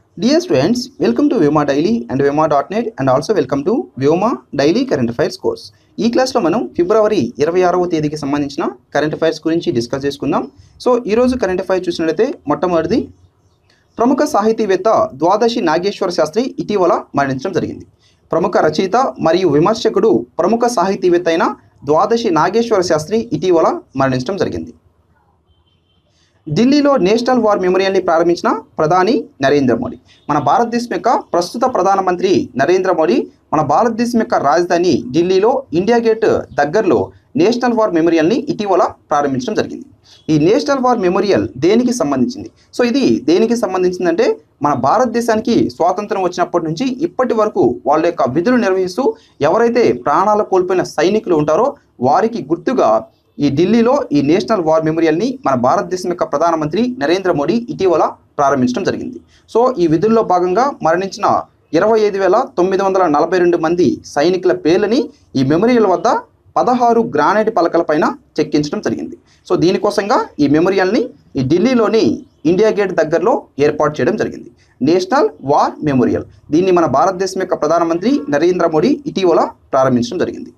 Dear students, welcome to Vyoma Daily and Vyoma.net and also welcome to Vyoma Daily Current Affairs course. ఈ క్లాస్లో మనం ఫిబ్రవరి ఇరవై ఆరవ తేదీకి సంబంధించిన కరెంట్ అఫైర్స్ గురించి డిస్కస్ చేసుకుందాం సో ఈరోజు కరెంట్ అఫైర్స్ చూసినట్లయితే మొట్టమొదటిది ప్రముఖ సాహితీవేత్త ద్వాదశి నాగేశ్వర శాస్త్రి ఇటీవల మరణించడం జరిగింది ప్రముఖ రచయిత మరియు విమర్శకుడు ప్రముఖ సాహితీవేత్త అయిన ద్వాదశి నాగేశ్వర శాస్త్రి ఇటీవల మరణించడం జరిగింది ఢిల్లీలో నేషనల్ వార్ మెమోరియల్ని ప్రారంభించిన ప్రధాని నరేంద్ర మోడీ మన భారతదేశం యొక్క ప్రస్తుత ప్రధానమంత్రి నరేంద్ర మోడీ మన భారతదేశం యొక్క రాజధాని ఢిల్లీలో ఇండియా గేట్ దగ్గరలో నేషనల్ వార్ మెమోరియల్ని ఇటీవల ప్రారంభించడం జరిగింది ఈ నేషనల్ వార్ మెమోరియల్ దేనికి సంబంధించింది సో ఇది దేనికి సంబంధించిందంటే మన భారతదేశానికి స్వాతంత్రం వచ్చినప్పటి నుంచి ఇప్పటి వరకు వాళ్ళ యొక్క విధులు నిర్వహిస్తూ ఎవరైతే ప్రాణాలు కోల్పోయిన సైనికులు ఉంటారో వారికి గుర్తుగా ఈ ఢిల్లీలో ఈ నేషనల్ వార్ మెమోరియల్ని మన భారతదేశం యొక్క ప్రధానమంత్రి నరేంద్ర మోడీ ఇటీవల ప్రారంభించడం జరిగింది సో ఈ విధుల్లో భాగంగా మరణించిన ఇరవై ఐదు వేల తొమ్మిది వందల నలభై రెండు మంది సైనికుల పేర్లని ఈ మెమోరియల్ వద్ద పదహారు గ్రానైట్ పలకలపైన చెక్కించడం జరిగింది సో దీనికోసంగా ఈ మెమోరియల్ని ఈ ఢిల్లీలోని ఇండియా గేట్ దగ్గరలో ఏర్పాటు చేయడం జరిగింది నేషనల్ వార్ మెమోరియల్ దీన్ని మన భారతదేశం యొక్క ప్రధానమంత్రి నరేంద్ర మోడీ ఇటీవల ప్రారంభించడం జరిగింది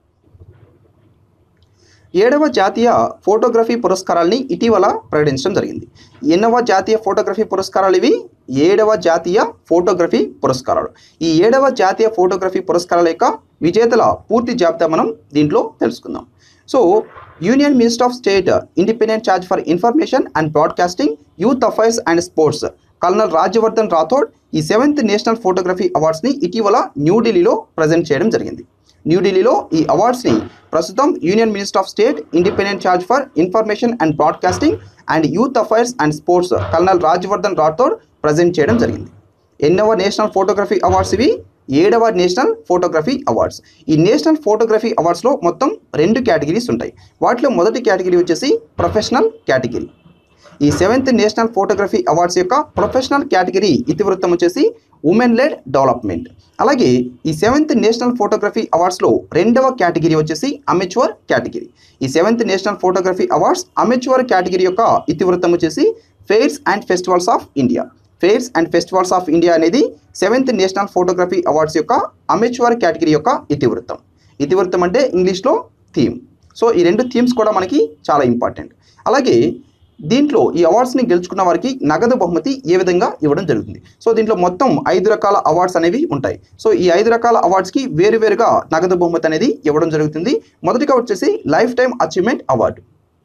ఏడవ జాతీయ ఫోటోగ్రఫీ పురస్కారాల్ని ఇటీవల ప్రకటించడం జరిగింది ఎన్నవ జాతీయ ఫోటోగ్రఫీ పురస్కారాలు ఇవి ఏడవ జాతీయ ఫోటోగ్రఫీ పురస్కారాలు ఈ ఏడవ జాతీయ ఫోటోగ్రఫీ పురస్కారాల యొక్క విజేతల పూర్తి జాబితా మనం దీంట్లో తెలుసుకుందాం so union minister of state independent charge for information and broadcasting youth affairs and sports colonel Rajyavardhan Rathore ఈ సెవెంత్ నేషనల్ ఫోటోగ్రఫీ అవార్డ్స్ని ఇటీవల న్యూఢిల్లీలో ప్రజెంట్ చేయడం జరిగింది న్యూఢిల్లీలో ఈ అవార్డ్స్ని ప్రస్తుతం union minister of state independent charge for information and broadcasting and youth affairs and sports colonel Rajyavardhan Rathore present చేయడం జరిగింది ఎన్నవ నేషనల్ ఫోటోగ్రఫీ అవార్డ్స్ ఇవి ఏడవ నేషనల్ ఫోటోగ్రఫీ అవార్డ్స్ ఈ నేషనల్ ఫోటోగ్రఫీ అవార్డ్స్లో మొత్తం రెండు కేటగిరీస్ ఉంటాయి వాటిలో మొదటి కేటగిరీ వచ్చేసి ప్రొఫెషనల్ కేటగిరీ ఈ సెవెంత్ నేషనల్ ఫోటోగ్రఫీ అవార్డ్స్ యొక్క ప్రొఫెషనల్ కేటగిరీ ఇతివృత్తం వచ్చేసి ఉమెన్ లెడ్ డెవలప్మెంట్ అలాగే ఈ సెవెంత్ నేషనల్ ఫోటోగ్రఫీ అవార్డ్స్లో రెండవ కేటగిరీ వచ్చేసి అమెచ్యూర్ కేటగిరీ ఈ seventh national photography awards amateur category యొక్క ఇతివృత్తం వచ్చేసి fairs and festivals of India fairs and festivals of India అనేది సెవెంత్ నేషనల్ ఫోటోగ్రఫీ అవార్డ్స్ యొక్క అమెచ్యూర్ కేటగిరీ యొక్క ఇతివృత్తం ఇతివృత్తం అంటే ఇంగ్లీష్లో థీమ్ సో ఈ రెండు థీమ్స్ కూడా మనకి చాలా ఇంపార్టెంట్ అలాగే దీంట్లో ఈ అవార్డ్స్ని గెలుచుకున్న వారికి నగదు బహుమతి ఏ విధంగా ఇవ్వడం జరుగుతుంది సో దీంట్లో మొత్తం ఐదు రకాల అవార్డ్స్ అనేవి ఉంటాయి సో ఈ ఐదు రకాల అవార్డ్స్కి వేరువేరుగా నగదు బహుమతి అనేది ఇవ్వడం జరుగుతుంది మొదటిగా వచ్చేసి లైఫ్ టైం అచీవ్మెంట్ అవార్డు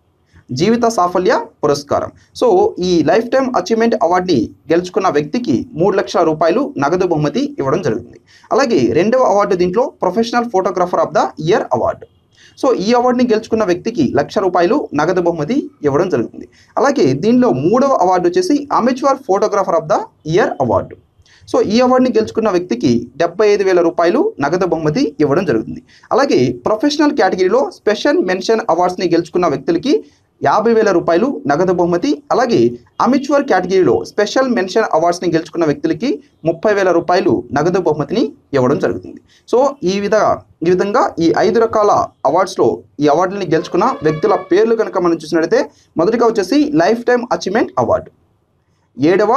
జీవిత సాఫల్య పురస్కారం సో ఈ లైఫ్ టైం అచీవ్మెంట్ అవార్డుని గెలుచుకున్న వ్యక్తికి మూడు లక్షల రూపాయలు నగదు బహుమతి ఇవ్వడం జరుగుతుంది అలాగే రెండవ అవార్డు దీంట్లో professional photographer of the year award so ఈ అవార్డుని గెలుచుకున్న వ్యక్తికి లక్ష రూపాయలు నగదు బహుమతి ఇవ్వడం జరుగుతుంది అలాగే దీనిలో మూడవ అవార్డు వచ్చేసి amateur photographer of the year award so ఈ అవార్డుని గెలుచుకున్న వ్యక్తికి డెబ్బై ఐదు వేల రూపాయలు నగదు బహుమతి ఇవ్వడం జరుగుతుంది అలాగే ప్రొఫెషనల్ కేటగిరీలో స్పెషల్ మెన్షన్ అవార్డ్స్ని గెలుచుకున్న వ్యక్తులకి యాభై వేల రూపాయలు నగదు బహుమతి అలాగే అమిచ్యూర్ కేటగిరీలో స్పెషల్ మెన్షన్ అవార్డ్స్ని గెలుచుకున్న వ్యక్తులకి ముప్పై వేల రూపాయలు నగదు బహుమతిని ఇవ్వడం జరుగుతుంది సో ఈ విధంగా ఈ విధంగా ఈ ఐదు రకాల అవార్డ్స్లో ఈ అవార్డుని గెలుచుకున్న వ్యక్తుల పేర్లు కనుక మనం చూసినట్లయితే మొదటిగా వచ్చేసి లైఫ్ టైం అచీవ్మెంట్ అవార్డు ఏడవ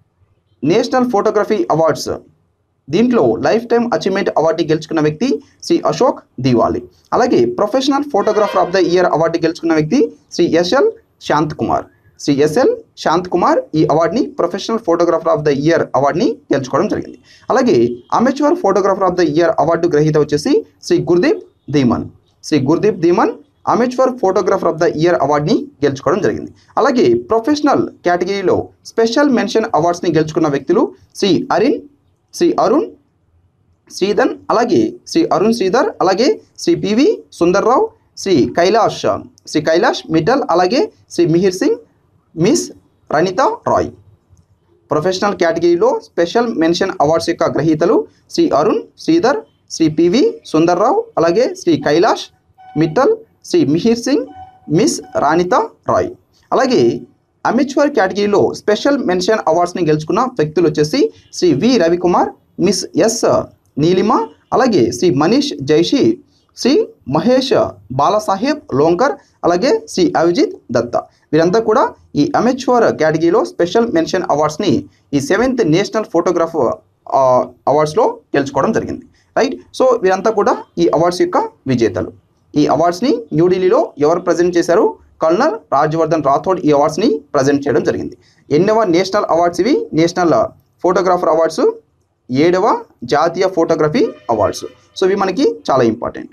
నేషనల్ ఫోటోగ్రఫీ అవార్డ్స్ దీంట్లో లైఫ్ టైం అచీవ్మెంట్ అవార్డు గెలుచుకున్న వ్యక్తి శ్రీ అశోక్ దివాలి అలాగే professional photographer of the year award గెలుచుకున్న వ్యక్తి శ్రీ ఎస్ఎల్ శాంత్ కుమార్ శ్రీ ఎస్ఎల్ శాంత్ కుమార్ ఈ అవార్డుని professional photographer of the year అవార్డుని గెలుచుకోవడం జరిగింది అలాగే amateur photographer of the year award గ్రహీత వచ్చేసి Shri Gurdeep Dhiman Shri Gurdeep Dhiman amateur photographer of the year అవార్డుని గెలుచుకోవడం జరిగింది అలాగే ప్రొఫెషనల్ కేటగిరీలో స్పెషల్ మెన్షన్ అవార్డ్స్ని గెలుచుకున్న వ్యక్తులు శ్రీ అరిన్ శ్రీ అరుణ్ శ్రీధన్ అలాగే శ్రీ అరుణ్ శ్రీధర్ అలాగే శ్రీ పివి సుందర్రావు శ్రీ కైలాష్ శ్రీ కైలాష్ మిట్టల్ అలాగే శ్రీ మిహిర్ సింగ్ మిస్ రనిత రాయ్ ప్రొఫెషనల్ కేటగిరీలో స్పెషల్ మెన్షన్ అవార్డ్స్ యొక్క గ్రహీతలు శ్రీ అరుణ్ శ్రీధర్ శ్రీ పివి సుందర్రావు అలాగే శ్రీ కైలాష్ మిట్టల్ శ్రీ మిహిర్ సింగ్ మిస్ రాణిత రాయ్ అలాగే అమెచ్యూర్ కేటగిరీలో స్పెషల్ మెన్షన్ అవార్డ్స్ని గెలుచుకున్న వ్యక్తులు వచ్చేసి Shri V Ravikumar miss S Neelima అలాగే శ్రీ మనీష్ జైషి శ్రీ మహేష్ బాలసాహెబ్ లోంకర్ అలాగే శ్రీ అవిజిత్ దత్తా వీరంతా కూడా ఈ అమెచ్యూర్ కేటగిరీలో స్పెషల్ మెన్షన్ అవార్డ్స్ని ఈ సెవెంత్ నేషనల్ ఫోటోగ్రాఫ్ అవార్డ్స్లో గెలుచుకోవడం జరిగింది రైట్ సో వీరంతా కూడా ఈ అవార్డ్స్ యొక్క విజేతలు ఈ అవార్డ్స్ని న్యూఢిల్లీలో ఎవరు ప్రజెంట్ చేశారు కల్నల్ రాజ్యవర్ధన్ రాథోడ్ ఈ అవార్డ్స్ని ప్రజెంట్ చేయడం జరిగింది ఎన్నవ నేషనల్ అవార్డ్స్ ఇవి నేషనల్ ఫోటోగ్రాఫర్ అవార్డ్స్ ఏడవ జాతీయ ఫోటోగ్రఫీ అవార్డ్స్ సో ఇవి మనకి చాలా ఇంపార్టెంట్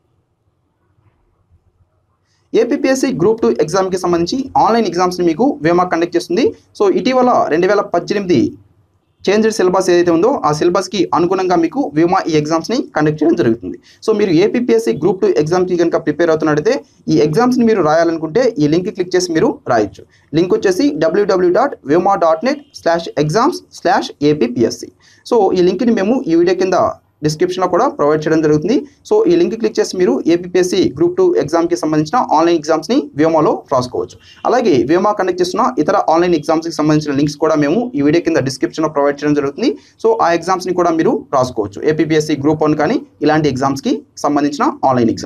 ఏపీఎస్సి గ్రూప్ టూ ఎగ్జామ్కి సంబంధించి ఆన్లైన్ ఎగ్జామ్స్ని మీకు వేమా కండక్ట్ చేస్తుంది సో ఇటీవల రెండు వేల పద్దెనిమిది చేంజ్డ్ సిలబస్ ఏదైతే ఉందో ఆ సిలబస్కి అనుగుణంగా మీకు వ్యూమా ఈ ఎగ్జామ్స్ని కండక్ట్ చేయడం జరుగుతుంది సో మీరు ఏపీఎస్సి గ్రూప్ టూ ఎగ్జామ్కి కనుక ప్రిపేర్ అవుతున్నట్టయితే ఈ ఎగ్జామ్స్ని మీరు రాయాలనుకుంటే ఈ లింక్ క్లిక్ చేసి మీరు రాయొచ్చు లింక్ వచ్చేసి W W dot Vyoma dot net slash exams slash APSC so ఈ లింక్ని మేము ఈ వీడియో కింద డిస్క్రిప్షన్లో కూడా ప్రొవైడ్ చేయడం జరుగుతుంది సో ఈ లింక్ క్లిక్ చేసి మీరు ఏపీఎస్సి గ్రూప్ టూ ఎగ్జామ్కి సంబంధించిన ఆన్లైన్ ఎగ్జామ్స్ని వ్యోమాలో రాసుకోవచ్చు అలాగే వ్యోమా కండక్ట్ చేస్తున్న ఇతర ఆన్లైన్ ఎగ్జామ్స్కి సంబంధించిన లింక్స్ కూడా మేము ఈ వీడియో కింద డిస్క్రిప్షన్లో ప్రొవైడ్ చేయడం జరుగుతుంది సో ఆ ఎగ్జామ్స్ని కూడా మీరు రాసుకోవచ్చు ఏపీఎస్సి గ్రూప్ వన్ కానీ ఇలాంటి ఎగ్జామ్స్కి సంబంధించిన online exam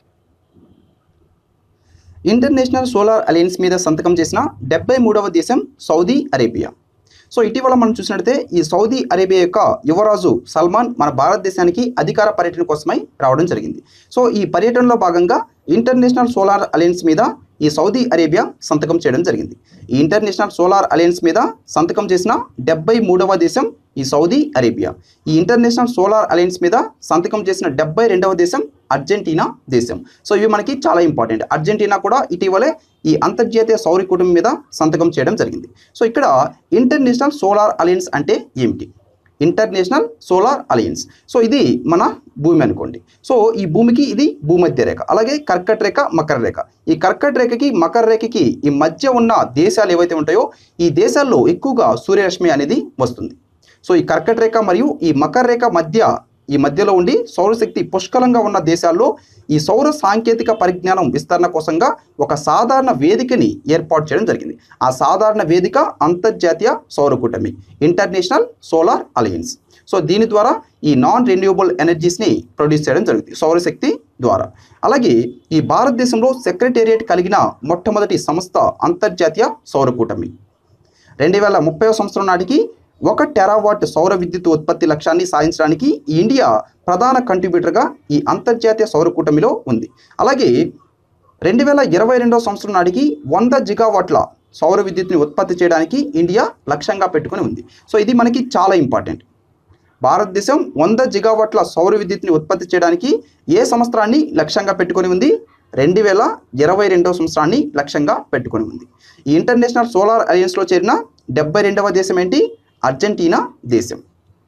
international solar alliance మీద సంతకం చేసిన డెబ్బై మూడవ దేశం సౌదీ అరేబియా సో ఇటీవల మనం చూసినట్లయితే ఈ సౌదీ అరేబియా యొక్క యువరాజు సల్మాన్ మన భారతదేశానికి అధికార పర్యటన కోసమై రావడం జరిగింది సో ఈ పర్యటనలో భాగంగా ఇంటర్నేషనల్ సోలార్ అలయన్స్ మీద ఈ సౌదీ అరేబియా సంతకం చేయడం జరిగింది ఈ ఇంటర్నేషనల్ సోలార్ అలయన్స్ మీద సంతకం చేసిన డెబ్బై మూడవ దేశం ఈ సౌదీ అరేబియా ఈ ఇంటర్నేషనల్ సోలార్ అలయన్స్ మీద సంతకం చేసిన డెబ్బై రెండవ దేశం అర్జెంటీనా దేశం సో ఇవి మనకి చాలా ఇంపార్టెంట్ అర్జెంటీనా కూడా ఇటీవలే ఈ అంతర్జాతీయ సౌర కుటుంబం మీద సంతకం చేయడం జరిగింది సో ఇక్కడ ఇంటర్నేషనల్ సోలార్ అలయన్స్ అంటే ఏమిటి ఇంటర్నేషనల్ సోలార్ అలయన్స్ సో ఇది మన భూమి అనుకోండి సో ఈ భూమికి ఇది భూమధ్య రేఖ అలాగే కర్కట రేఖ మకర రేఖ ఈ కర్కట రేఖకి మకర రేఖకి ఈ మధ్య ఉన్న దేశాలు ఏవైతే ఉంటాయో ఈ దేశాల్లో ఎక్కువగా సూర్యరశ్మి అనేది వస్తుంది సో ఈ కర్కట రేఖ మరియు ఈ మకర రేఖ మధ్య ఈ మధ్యలో ఉండి సౌరశక్తి పుష్కలంగా ఉన్న దేశాల్లో ఈ సౌర సాంకేతిక పరిజ్ఞానం విస్తరణ కోసంగా ఒక సాధారణ వేదికని ఏర్పాటు చేయడం జరిగింది ఆ సాధారణ వేదిక అంతర్జాతీయ సౌర కూటమి ఇంటర్నేషనల్ సోలార్ అలయన్స్ సో దీని ద్వారా ఈ నాన్ రెన్యూవబుల్ ఎనర్జీస్ని ప్రొడ్యూస్ చేయడం జరుగుతుంది సౌరశక్తి ద్వారా అలాగే ఈ భారతదేశంలో సెక్రటేరియట్ కలిగిన మొట్టమొదటి సంస్థ అంతర్జాతీయ సౌర కూటమి రెండు వేల ముప్పై సంవత్సరం నాటికి ఒక టెరావాట్ సౌర విద్యుత్ ఉత్పత్తి లక్ష్యాన్ని సాధించడానికి ఈ ఇండియా ప్రధాన కంట్రిబ్యూటర్గా ఈ అంతర్జాతీయ సౌర కూటమిలో ఉంది అలాగే రెండు వేల ఇరవై రెండవ సంవత్సరం నాటికి వంద జిగావాట్ల సౌర విద్యుత్ని ఉత్పత్తి చేయడానికి ఇండియా లక్ష్యంగా పెట్టుకుని ఉంది సో ఇది మనకి చాలా ఇంపార్టెంట్ భారతదేశం వంద జిగావాట్ల సౌర విద్యుత్ని ఉత్పత్తి చేయడానికి ఏ సంవత్సరాన్ని లక్ష్యంగా పెట్టుకొని ఉంది రెండు వేల ఇరవై రెండవ సంవత్సరాన్ని లక్ష్యంగా పెట్టుకొని ఉంది ఈ ఇంటర్నేషనల్ సోలార్ అలయన్స్లో చేరిన డెబ్బై రెండవ దేశం ఏంటి అర్జెంటీనా దేశం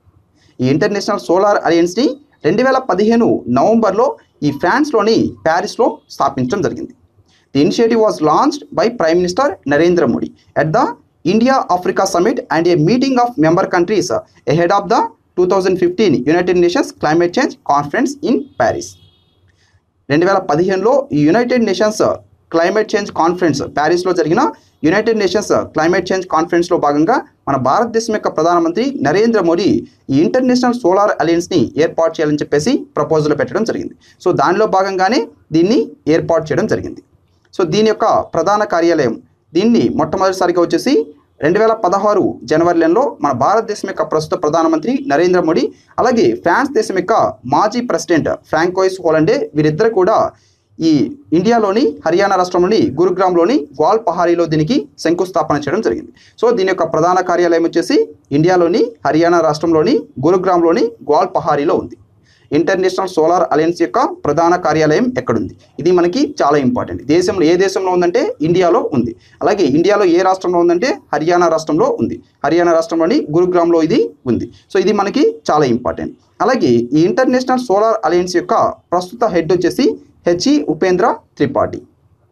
ఈ ఇంటర్నేషనల్ సోలార్ అలయన్స్ని రెండు వేల పదిహేను నవంబర్లో ఈ ఫ్రాన్స్లోని ప్యారిస్లో స్థాపించడం జరిగింది the initiative was launched by prime minister Narendra Modi at the India Africa summit and a meeting of member countries ahead of the two thousand fifteen United Nations climate change conference in Paris రెండు వేల పదిహేనులో ఈ United Nations climate change conference ప్యారిస్లో జరిగిన United Nations climate change కాన్ఫరెన్స్లో భాగంగా మన భారతదేశం యొక్క ప్రధానమంత్రి నరేంద్ర మోడీ ఈ ఇంటర్నేషనల్ సోలార్ అలయన్స్ని ఏర్పాటు చేయాలని చెప్పేసి ప్రపోజల్ పెట్టడం జరిగింది సో దానిలో భాగంగానే దీన్ని ఏర్పాటు చేయడం జరిగింది సో దీని యొక్క ప్రధాన కార్యాలయం దీన్ని మొట్టమొదటిసారిగా వచ్చేసి రెండు వేల పదహారు జనవరి నెలలో మన భారతదేశం యొక్క ప్రస్తుత ప్రధానమంత్రి నరేంద్ర మోడీ అలాగే ఫ్రాన్స్ దేశం యొక్క మాజీ ప్రెసిడెంట్ ఫ్రాంకోయిస్ హోలండే వీరిద్దరు కూడా ఈ ఇండియాలోని హర్యానా రాష్ట్రంలోని గురుగ్రామ్లోని గ్వాల్ పహారీలో దీనికి శంకుస్థాపన చేయడం జరిగింది సో దీని యొక్క ప్రధాన కార్యాలయం వచ్చేసి ఇండియాలోని హర్యానా రాష్ట్రంలోని గురుగ్రామ్లోని గ్వాల్ పహారీలో ఉంది ఇంటర్నేషనల్ సోలార్ అలయన్స్ యొక్క ప్రధాన కార్యాలయం ఎక్కడుంది ఇది మనకి చాలా ఇంపార్టెంట్ దేశంలో ఏ దేశంలో ఉందంటే ఇండియాలో ఉంది అలాగే ఇండియాలో ఏ రాష్ట్రంలో ఉందంటే హర్యానా రాష్ట్రంలో ఉంది హర్యానా రాష్ట్రంలోని గురుగ్రామ్లో ఇది ఉంది సో ఇది మనకి చాలా ఇంపార్టెంట్ అలాగే ఈ ఇంటర్నేషనల్ సోలార్ అలయన్స్ యొక్క ప్రస్తుత హెడ్ వచ్చేసి హెచ్ఈ ఉపేంద్ర త్రిపాఠి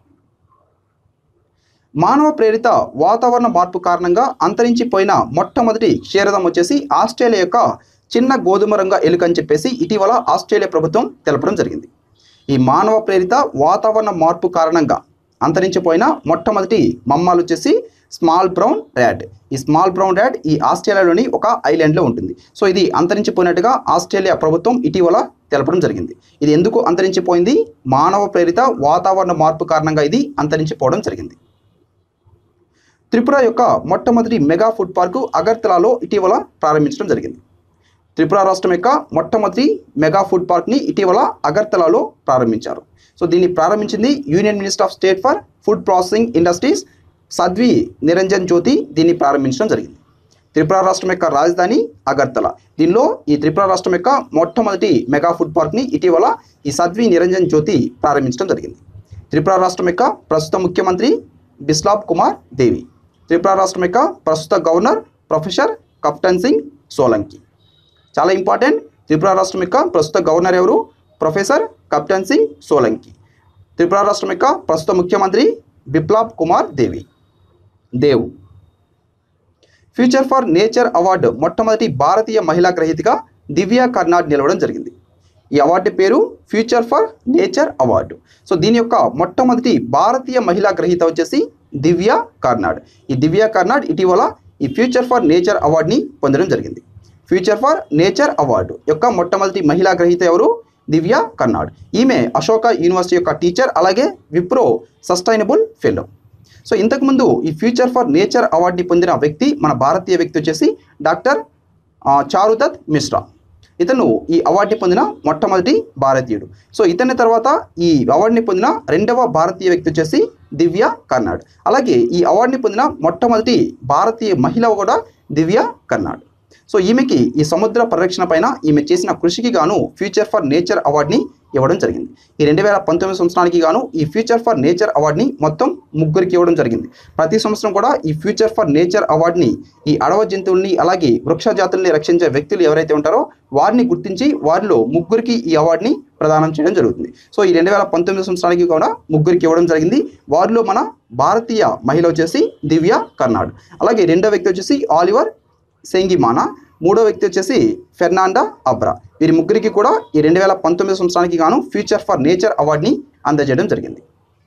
మానవ ప్రేరిత వాతావరణ మార్పు కారణంగా అంతరించిపోయిన మొట్టమొదటి క్షీరదం వచ్చేసి ఆస్ట్రేలియా యొక్క చిన్న గోధుమ రంగ ఎలుక అని చెప్పేసి ఇటీవల ఆస్ట్రేలియా ప్రభుత్వం తెలపడం జరిగింది ఈ మానవ ప్రేరిత వాతావరణ మార్పు కారణంగా అంతరించిపోయిన మొట్టమొదటి మమ్మాలు వచ్చేసి స్మాల్ బ్రౌన్ ర్యాట్ ఈ స్మాల్ బ్రౌన్ ర్యాట్ ఈ ఆస్ట్రేలియాలోని ఒక ఐలాండ్లో ఉంటుంది సో ఇది అంతరించిపోయినట్టుగా ఆస్ట్రేలియా ప్రభుత్వం ఇటీవల తెలపడం జరిగింది ఇది ఎందుకు అంతరించిపోయింది మానవ ప్రేరిత వాతావరణ మార్పు కారణంగా ఇది అంతరించిపోవడం జరిగింది త్రిపుర యొక్క మొట్టమొదటి మెగా ఫుడ్ పార్కు అగర్తలాలో ఇటీవల ప్రారంభించడం జరిగింది త్రిపుర రాష్ట్రం యొక్క మొట్టమొదటి మెగా ఫుడ్ పార్క్ని ఇటీవల అగర్తలాలో ప్రారంభించారు సో దీన్ని ప్రారంభించింది union minister of state for food processing industries Sadhvi Niranjan Jyoti దీన్ని ప్రారంభించడం జరిగింది త్రిపుర రాష్ట్రం యొక్క రాజధాని అగర్తల దీనిలో ఈ త్రిపుర రాష్ట్రం యొక్క మొట్టమొదటి మెగా ఫుడ్ పార్క్ని ఇటీవల ఈ సద్వి నిరంజన్ జ్యోతి ప్రారంభించడం జరిగింది త్రిపుర రాష్ట్రం యొక్క ప్రస్తుత ముఖ్యమంత్రి బిస్లాబ్ కుమార్ దేవి త్రిపుర రాష్ట్రం యొక్క ప్రస్తుత గవర్నర్ ప్రొఫెసర్ కప్టన్ సింగ్ సోలంకి చాలా ఇంపార్టెంట్ త్రిపుర రాష్ట్రం యొక్క ప్రస్తుత గవర్నర్ ఎవరు ప్రొఫెసర్ కప్టన్ సింగ్ సోలంకి త్రిపుర రాష్ట్రం యొక్క ప్రస్తుత ముఖ్యమంత్రి Biplab Kumar Devi Deb future for nature award మొట్టమొదటి భారతీయ మహిళా గ్రహీతగా దివ్య కర్నాడ్ నిలవడం జరిగింది ఈ అవార్డు పేరు future for nature award so దీని యొక్క మొట్టమొదటి భారతీయ మహిళా గ్రహీత వచ్చేసి దివ్య కర్నాడ్ ఈ దివ్య కర్నాడ్ ఇటీవల ఈ ఫ్యూచర్ ఫర్ నేచర్ అవార్డుని పొందడం జరిగింది ఫ్యూచర్ ఫర్ నేచర్ అవార్డు యొక్క మొట్టమొదటి మహిళా గ్రహీత ఎవరు దివ్య కర్నాడ్ ఈమె అశోక యూనివర్సిటీ యొక్క టీచర్ అలాగే విప్రో సస్టైనబుల్ ఫెలో సో ఇంతకుముందు ఈ ఫ్యూచర్ ఫర్ నేచర్ అవార్డుని పొందిన వ్యక్తి మన భారతీయ వ్యక్తి వచ్చేసి డాక్టర్ ఆ, చారుదత్ మిశ్రా ఇతను ఈ అవార్డుని పొందిన మొట్టమొదటి భారతీయుడు సో ఇతని తర్వాత ఈ అవార్డుని పొందిన రెండవ భారతీయ వ్యక్తి వచ్చేసి దివ్య కర్నాడ్ అలాగే ఈ అవార్డుని పొందిన మొట్టమొదటి భారతీయ మహిళ కూడా దివ్య కర్నాడ్ సో ఈమెకి ఈ సముద్ర పరిరక్షణ పైన ఈమె చేసిన కృషికి గాను ఫ్యూచర్ ఫర్ నేచర్ అవార్డుని ఇవ్వడం జరిగింది ఈ రెండు వేల పంతొమ్మిది సంవత్సరానికి గాను ఈ ఫ్యూచర్ ఫర్ నేచర్ అవార్డుని మొత్తం ముగ్గురికి ఇవ్వడం జరిగింది ప్రతి సంవత్సరం కూడా ఈ ఫ్యూచర్ ఫర్ నేచర్ అవార్డుని ఈ అడవ జంతువుల్ని అలాగే వృక్ష జాతుల్ని రక్షించే వ్యక్తులు ఎవరైతే ఉంటారో వారిని గుర్తించి వారిలో ముగ్గురికి ఈ అవార్డుని ప్రదానం చేయడం జరుగుతుంది సో ఈ రెండు వేల పంతొమ్మిది సంవత్సరానికి కూడా ముగ్గురికి ఇవ్వడం జరిగింది వారిలో మన భారతీయ మహిళ వచ్చేసి దివ్య కర్నాడ్ అలాగే రెండో వ్యక్తి వచ్చేసి ఆలివర్ సెంగిమానా మూడో వ్యక్తి వచ్చేసి ఫెర్నాండా అబ్రా వీరి ముగ్గురికి కూడా ఈ రెండు వేల పంతొమ్మిది సంవత్సరానికి గాను ఫ్యూచర్ ఫర్ నేచర్ అవార్డుని అందజేయడం జరిగింది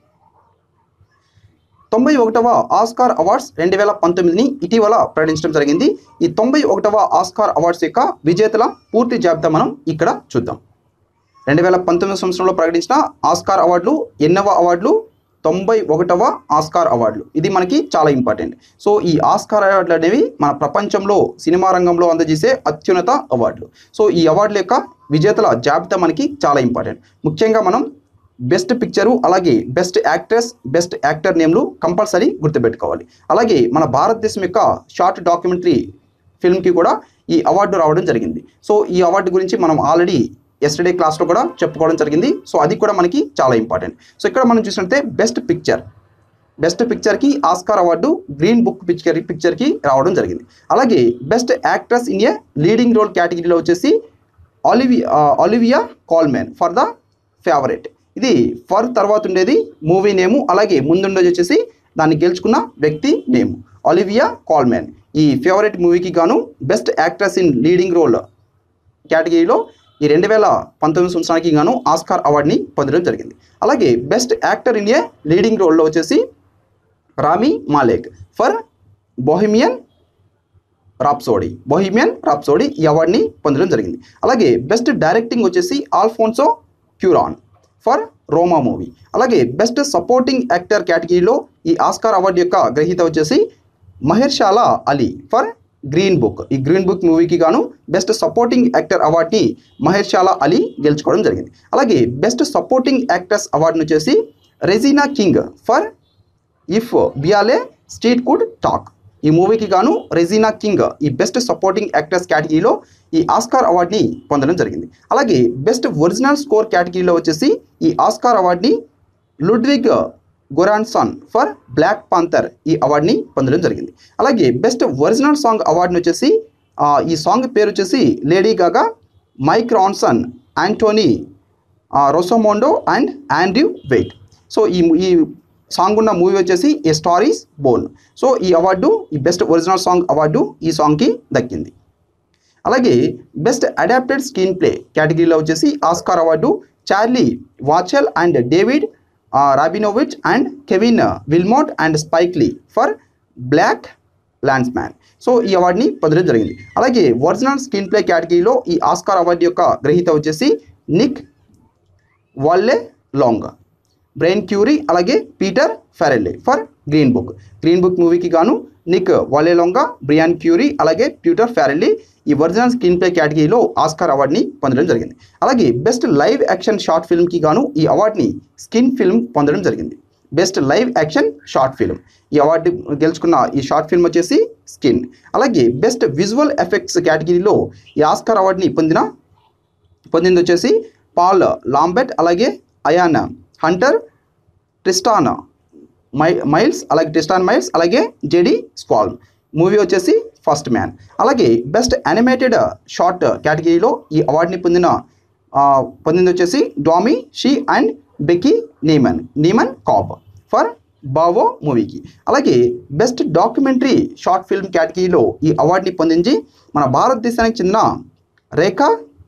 తొంభై ఒకటవ ఆస్కార్ అవార్డ్స్ రెండు వేల పంతొమ్మిదిని ఇటీవల ప్రకటించడం జరిగింది ఈ తొంభై ఒకటవ ఆస్కార్ అవార్డ్స్ యొక్క విజేతల పూర్తి జాబితా మనం ఇక్కడ చూద్దాం రెండు వేల పంతొమ్మిది సంవత్సరంలో ప్రకటించిన ఆస్కార్ అవార్డులు ఎన్నవ అవార్డులు తొంభై ఒకటవ ఆస్కార్ అవార్డులు ఇది మనకి చాలా ఇంపార్టెంట్ సో ఈ ఆస్కార్ అవార్డులు అనేవి మన ప్రపంచంలో సినిమా రంగంలో అందజేసే అత్యున్నత అవార్డులు సో ఈ అవార్డుల యొక్క విజేతల జాబితా మనకి చాలా ఇంపార్టెంట్ ముఖ్యంగా మనం బెస్ట్ పిక్చరు అలాగే బెస్ట్ యాక్ట్రెస్ బెస్ట్ యాక్టర్ నేమ్లు కంపల్సరీ గుర్తుపెట్టుకోవాలి అలాగే మన భారతదేశం యొక్క షార్ట్ డాక్యుమెంటరీ ఫిల్మ్కి కూడా ఈ అవార్డు రావడం జరిగింది సో ఈ అవార్డు గురించి మనం ఆల్రెడీ ఎస్టర్డే క్లాస్లో కూడా చెప్పుకోవడం జరిగింది సో అది కూడా మనకి చాలా ఇంపార్టెంట్ సో ఇక్కడ మనం చూసినట్లయితే బెస్ట్ పిక్చర్ బెస్ట్ పిక్చర్కి Oscar award Green Book picture పిక్చర్కి రావడం జరిగింది అలాగే best actress in a leading role కేటగిరీలో వచ్చేసి Olivia Olivia Colman for the Favourite ఇది ఫర్ తర్వాత ఉండేది మూవీ నేము అలాగే ముందుండేది వచ్చేసి దాన్ని గెలుచుకున్న వ్యక్తి నేము ఆలివియా కాల్మెన్ ఈ ఫేవరెట్ మూవీకి గాను best actress in leading role కేటగిరీలో ఈ రెండు వేల పంతొమ్మిది సంవత్సరానికి గాను ఆస్కార్ అవార్డుని పొందడం జరిగింది అలాగే best actor in a leading రోల్లో వచ్చేసి Rami Malek for Bohemian Rhapsody Bohemian Rhapsody ఈ అవార్డుని పొందడం జరిగింది అలాగే బెస్ట్ డైరెక్టింగ్ వచ్చేసి Alfonso Cuaron for Roma movie అలాగే బెస్ట్ సపోర్టింగ్ యాక్టర్ కేటగిరీలో ఈ ఆస్కార్ అవార్డు యొక్క గ్రహీత వచ్చేసి Mahershala Ali for Green Book ఈ గ్రీన్ బుక్ మూవీకి గాను బెస్ట్ సపోర్టింగ్ యాక్టర్ అవార్డుని మహర్షాలా అలీ గెలుచుకోవడం జరిగింది అలాగే బెస్ట్ సపోర్టింగ్ యాక్ట్రెస్ అవార్డును వచ్చేసి Regina King for if Beale street could talk ఈ మూవీకి గాను రెజీనా కింగ్ ఈ బెస్ట్ సపోర్టింగ్ యాక్ట్రెస్ కేటగిరీలో ఈ ఆస్కార్ అవార్డుని పొందడం జరిగింది అలాగే బెస్ట్ ఒరిజినల్ స్కోర్ కేటగిరీలో వచ్చేసి ఈ ఆస్కార్ అవార్డుని Ludwig Goransson for Black Panther ఈ అవార్డుని పొందడం జరిగింది అలాగే బెస్ట్ ఒరిజినల్ సాంగ్ అవార్డుని వచ్చేసి ఆ, ఈ సాంగ్ పేరు వచ్చేసి Lady Gaga Mike Ronson Anthony Rossomando and Andrew Wyatt so ఈ ఈ సాంగ్ ఉన్న మూవీ వచ్చేసి a star is born so ఈ అవార్డు ఈ బెస్ట్ ఒరిజినల్ సాంగ్ అవార్డు ఈ సాంగ్కి దక్కింది అలాగే బెస్ట్ అడాప్టెడ్ స్క్రీన్ ప్లే కేటగిరీలో వచ్చేసి Oscar award Charlie Wachtel and David Rabinowitz and Kevin Willmott and Spike Lee for BlacKkKlansman so ఈ అవార్డుని పొందడం జరిగింది అలాగే ఒరిజినల్ స్క్రీన్ ప్లే కేటగిరీలో ఈ ఆస్కార్ అవార్డు యొక్క గ్రహీత వచ్చేసి Nick Vallelonga Brian Currie అలాగే Peter Farrelly for Green Book Green Book మూవీకి గాను నిక్ వాలేలోంగా బ్రియాన్ క్యూరీ అలాగే పీటర్ ఫెరెల్లీ ఈ ఒరిజినల్ స్క్రీన్ ప్లే కేటగిరీలో ఆస్కార్ అవార్డుని పొందడం జరిగింది అలాగే బెస్ట్ లైవ్ యాక్షన్ షార్ట్ ఫిల్మ్కి గాను ఈ అవార్డుని స్కిన్ ఫిల్మ్ పొందడం జరిగింది best live action short film ఈ అవార్డు గెలుచుకున్న ఈ షార్ట్ ఫిల్మ్ వచ్చేసి స్కిన్ అలాగే బెస్ట్ విజువల్ ఎఫెక్ట్స్ కేటగిరీలో ఈ ఆస్కార్ అవార్డుని పొందిన పొందింది వచ్చేసి పాల్ లాంబెట్ అలాగే Ian Hunter Tristan my Myles అలాగే ట్రిస్టాన్ మైల్స్ అలాగే జెడి స్క్వాల్ మూవీ వచ్చేసి ఫస్ట్ మ్యాన్ అలాగే బెస్ట్ యానిమేటెడ్ షార్ట్ కేటగిరీలో ఈ అవార్డుని పొందిన ఆ, పొందింది వచ్చేసి Domee Shi and Becky Neiman Neiman Kapp for Bao మూవీకి అలాగే బెస్ట్ డాక్యుమెంటరీ షార్ట్ ఫిల్మ్ కేటగిరీలో ఈ అవార్డుని పొందించి మన భారతదేశానికి చెందిన రేఖా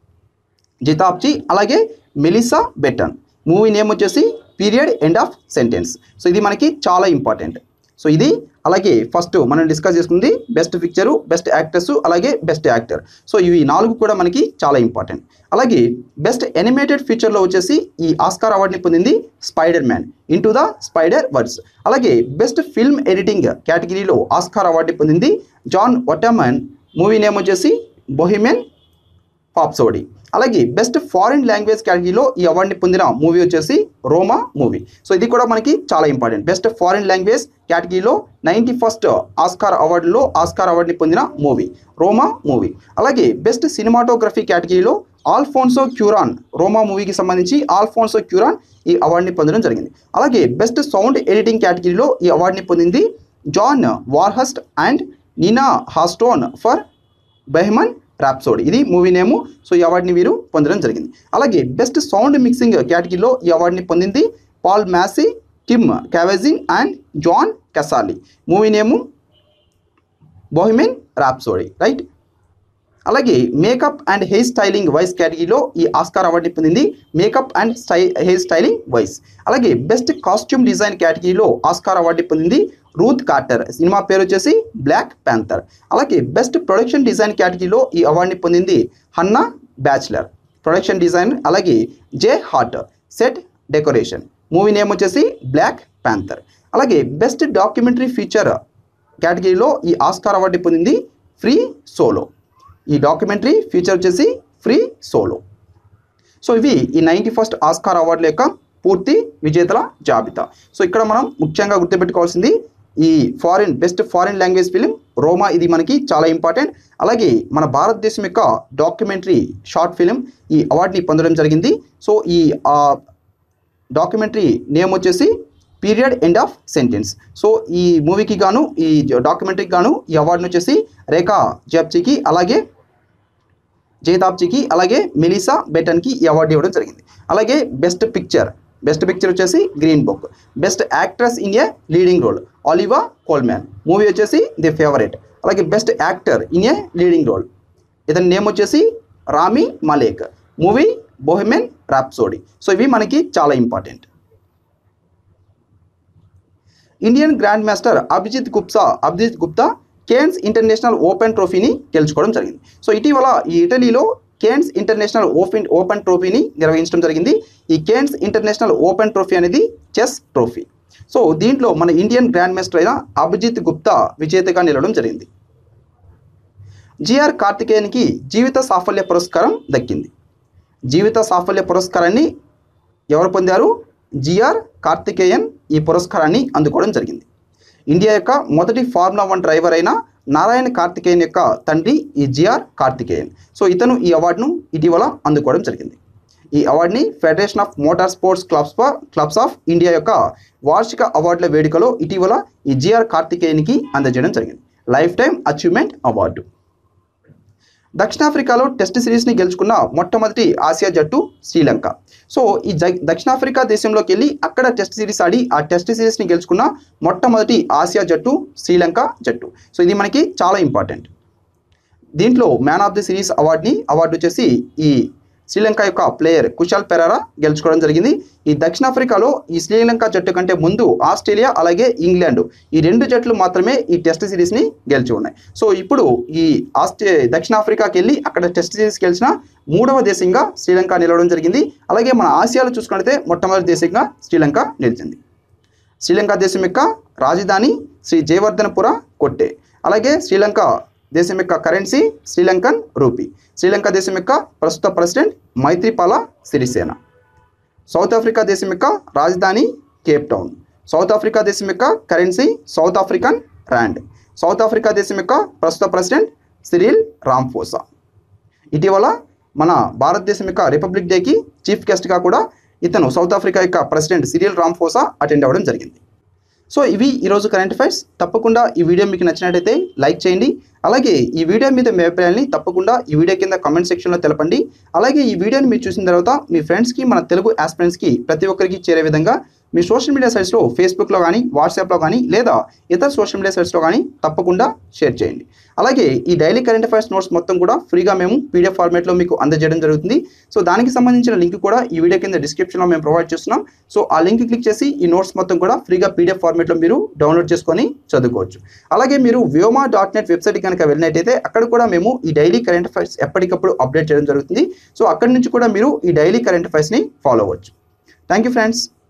జితాబ్జీ అలాగే మెలిసా బెటన్ మూవీ నేమ్ వచ్చేసి Period End of Sentence so ఇది మనకి చాలా ఇంపార్టెంట్ సో ఇది అలాగే ఫస్ట్ మనం డిస్కస్ చేసుకుంది బెస్ట్ పిక్చరు బెస్ట్ యాక్టర్స్ అలాగే బెస్ట్ యాక్టర్ సో ఇవి నాలుగు కూడా మనకి చాలా ఇంపార్టెంట్ అలాగే బెస్ట్ ఎనిమేటెడ్ ఫీచర్లో వచ్చేసి ఈ ఆస్కార్ అవార్డుని పొందింది Spiderman into the Spiderverse అలాగే బెస్ట్ ఫిల్మ్ ఎడిటింగ్ కేటగిరీలో ఆస్కార్ అవార్డుని పొందింది జాన్ ఒటమన్ మూవీ నేమ్ వచ్చేసి బొహిమెన్ పాప్సోడి అలాగే బెస్ట్ ఫారిన్ లాంగ్వేజ్ కేటగిరీలో ఈ అవార్డుని పొందిన మూవీ వచ్చేసి రోమా మూవీ సో ఇది కూడా మనకి చాలా ఇంపార్టెంట్ బెస్ట్ ఫారిన్ లాంగ్వేజ్ కేటగిరీలో నైంటీ ఫస్ట్ ఆస్కార్ అవార్డులో ఆస్కార్ అవార్డుని పొందిన మూవీ రోమా మూవీ అలాగే బెస్ట్ సినిమాటోగ్రఫీ కేటగిరీలో ఆల్ఫోన్సో క్యూరాన్ రోమా మూవీకి సంబంధించి ఆల్ఫోన్సో క్యూరాన్ ఈ అవార్డుని పొందడం జరిగింది అలాగే బెస్ట్ సౌండ్ ఎడిటింగ్ కేటగిరీలో ఈ అవార్డుని పొందింది John Warhurst and Nina Hartstone for Bohemian Rhapsody ఇది మూవీ నేము సో ఈ అవార్డుని వీరు పొందడం జరిగింది అలాగే బెస్ట్ సౌండ్ మిక్సింగ్ కేటగిరీలో ఈ అవార్డుని పొందింది Paul Massey Tim Cavagin and John Casali movie name Bohemian Rhapsody right అలాగే makeup and hair styling Vice కేటగిరీలో ఈ ఆస్కార్ అవార్డుని పొందింది makeup and sty hair styling Vice అలాగే బెస్ట్ కాస్ట్యూమ్ డిజైన్ కేటగిరీలో ఆస్కార్ అవార్డుని పొందింది రూత్ కార్టర్ సినిమా పేరు వచ్చేసి బ్లాక్ ప్యాంథర్ అలాగే బెస్ట్ ప్రొడక్షన్ డిజైన్ కేటగిరీలో ఈ అవార్డుని పొందింది హన్నా బ్యాచ్లర్ ప్రొడక్షన్ డిజైన్ అలాగే Jay Hart set decoration movie name వచ్చేసి బ్లాక్ ప్యాంథర్ అలాగే బెస్ట్ డాక్యుమెంటరీ ఫీచర్ కేటగిరీలో ఈ ఆస్కార్ అవార్డు పొందింది ఫ్రీ సోలో ఈ డాక్యుమెంటరీ ఫీచర్ వచ్చేసి ఫ్రీ సోలో సో ఇవి ఈ నైంటీ ఫస్ట్ ఆస్కార్ అవార్డుల యొక్క పూర్తి విజేతల జాబితా సో ఇక్కడ మనం ముఖ్యంగా గుర్తుపెట్టుకోవాల్సింది ఈ foreign best foreign language film Roma ఇది మనకి చాలా ఇంపార్టెంట్ అలాగే మన భారతదేశం యొక్క డాక్యుమెంటరీ షార్ట్ ఫిలిం ఈ అవార్డుని పొందడం జరిగింది సో ఈ ఆ, డాక్యుమెంటరీ నేమ్ వచ్చేసి Period End of Sentence so ఈ మూవీకి గాను ఈ డాక్యుమెంటరీకి గాను ఈ అవార్డుని వచ్చేసి రేఖా జప్చికి అలాగే జయతాప్చికి అలాగే మెలిసా బెటన్కి ఈ అవార్డు ఇవ్వడం జరిగింది అలాగే బెస్ట్ పిక్చర్ బెస్ట్ పిక్చర్ వచ్చేసి Green Book best actress in a leading role Olivia Colman movie వచ్చేసి ది ఫేవరెట్ అలాగే best actor in a leading role ఇతని నేమ్ వచ్చేసి Rami Malek movie Bohemian Rhapsody so ఇవి మనకి చాలా important Indian grandmaster Abhijeet Gupta Abhijeet Gupta Cannes international open ట్రోఫీని గెలుచుకోవడం జరిగింది సో ఇటీవల ఈ ఇటలీలో కేన్స్ ఇంటర్నేషనల్ ఓపెన్ ఓపెన్ ట్రోఫీని నిర్వహించడం జరిగింది ఈ కేన్స్ ఇంటర్నేషనల్ ఓపెన్ ట్రోఫీ అనేది చెస్ ట్రోఫీ సో దీంట్లో మన ఇండియన్ గ్రాండ్ మాస్టర్ అయిన అభిజిత్ గుప్తా విజేతగా నిలవడం జరిగింది జిఆర్ కార్తికేయన్కి జీవిత సాఫల్య పురస్కారం దక్కింది జీవిత సాఫల్య పురస్కారాన్ని ఎవరు పొందారు జిఆర్ కార్తికేయన్ ఈ పురస్కారాన్ని అందుకోవడం జరిగింది ఇండియా యొక్క మొదటి ఫార్ములా వన్ డ్రైవర్ అయిన నారాయణ కార్తికేయన్ యొక్క తండ్రి ఈ జిఆర్ కార్తికేయన్ సో ఇతను ఈ అవార్డును ఇటీవల అందుకోవడం జరిగింది ఈ అవార్డుని federation of motor sports clubs for clubs of India యొక్క వార్షిక అవార్డుల వేడుకలో ఇటీవల ఈ జిఆర్ కార్తికేయన్కి అందజేయడం జరిగింది లైఫ్ టైం అచీవ్మెంట్ అవార్డు దక్షిణాఫ్రికాలో టెస్ట్ సిరీస్ని గెలుచుకున్న మొట్టమొదటి ఆసియా జట్టు శ్రీలంక సో ఈ జ- దక్షిణాఫ్రికా దేశంలోకి వెళ్ళి అక్కడ టెస్ట్ సిరీస్ ఆడి ఆ టెస్ట్ సిరీస్ని గెలుచుకున్న మొట్టమొదటి ఆసియా జట్టు శ్రీలంక జట్టు సో ఇది మనకి చాలా ఇంపార్టెంట్ దీంట్లో మ్యాన్ ఆఫ్ ది సిరీస్ అవార్డుని అవార్డు వచ్చేసి ఈ శ్రీలంక యొక్క ప్లేయర్ కుశాల్ పెరారా గెలుచుకోవడం జరిగింది ఈ దక్షిణాఫ్రికాలో ఈ శ్రీలంక జట్టు కంటే ముందు ఆస్ట్రేలియా అలాగే ఇంగ్లాండ్ ఈ రెండు జట్లు మాత్రమే ఈ టెస్ట్ సిరీస్ని గెలిచి ఉన్నాయి సో ఇప్పుడు ఈ ఆస్ట్రే దక్షిణాఫ్రికాకి వెళ్ళి అక్కడ టెస్ట్ సిరీస్ గెలిచిన మూడవ దేశంగా శ్రీలంక నిలవడం జరిగింది అలాగే మన ఆసియాలో చూసుకుంటే మొట్టమొదటి దేశంగా శ్రీలంక నిలిచింది శ్రీలంక దేశం యొక్క రాజధాని శ్రీ జయవర్ధనపుర కొట్టే అలాగే శ్రీలంక దేశం యొక్క కరెన్సీ శ్రీలంకన్ రూపీ శ్రీలంక దేశం యొక్క ప్రస్తుత president Maithripala Sirisena South Africa దేశం యొక్క రాజధాని కేప్ టౌన్ సౌత్ ఆఫ్రికా దేశం యొక్క currency South African rand South Africa దేశం యొక్క ప్రస్తుత ప్రెసిడెంట్ సిరిల్ రాంఫోసా ఇటీవల మన భారతదేశం యొక్క రిపబ్లిక్ డేకి చీఫ్ గెస్ట్గా కూడా ఇతను సౌత్ ఆఫ్రికా యొక్క ప్రెసిడెంట్ సిరియల్ రాంఫోసా అటెండ్ అవ్వడం జరిగింది సో ఇవి ఈరోజు కరెంట్ అఫైర్స్ తప్పకుండా ఈ వీడియో మీకు నచ్చినట్టయితే లైక్ చేయండి అలాగే ఈ వీడియో మీద మీ అభిప్రాయాన్ని తప్పకుండా ఈ వీడియో కింద కామెంట్ సెక్షన్లో తెలపండి అలాగే ఈ వీడియోని మీరు చూసిన తర్వాత మీ ఫ్రెండ్స్కి మన తెలుగు ఆస్పిరెంట్స్కి ప్రతి ఒక్కరికి చేరే విధంగా మీ సోషల్ మీడియా సైట్స్లో ఫేస్బుక్లో కానీ వాట్సాప్లో కానీ లేదా ఇతర సోషల్ మీడియా సైట్స్లో కానీ తప్పకుండా షేర్ చేయండి అలాగే ఈ డైలీ కరెంట్ అఫైర్స్ నోట్స్ మొత్తం కూడా ఫ్రీగా మేము పీడిఎఫ్ ఫార్మేట్లో మీకు అందజేయడం జరుగుతుంది సో దానికి సంబంధించిన లింక్ కూడా ఈ వీడియో కింద డిస్క్రిప్షన్లో మేము ప్రొవైడ్ చేస్తున్నాం సో ఆ లింక్ క్లిక్ చేసి ఈ నోట్స్ మొత్తం కూడా ఫ్రీగా పీడిఎఫ్ ఫార్మేట్లో మీరు డౌన్లోడ్ చేసుకొని చదువుకోవచ్చు అలాగే మీరు వ్యోమా డాట్ నెట్ వెబ్సైట్ కనుక వెళ్ళినట్టయితే అక్కడ కూడా మేము ఈ డైలీ కరెంట్ అఫైర్స్ ఎప్పటికప్పుడు అప్డేట్ చేయడం జరుగుతుంది సో అక్కడి నుంచి కూడా మీరు ఈ డైలీ కరెంట్ అఫైర్స్ని ఫాలో అవ్వచ్చు థ్యాంక్ యూ ఫ్రెండ్స్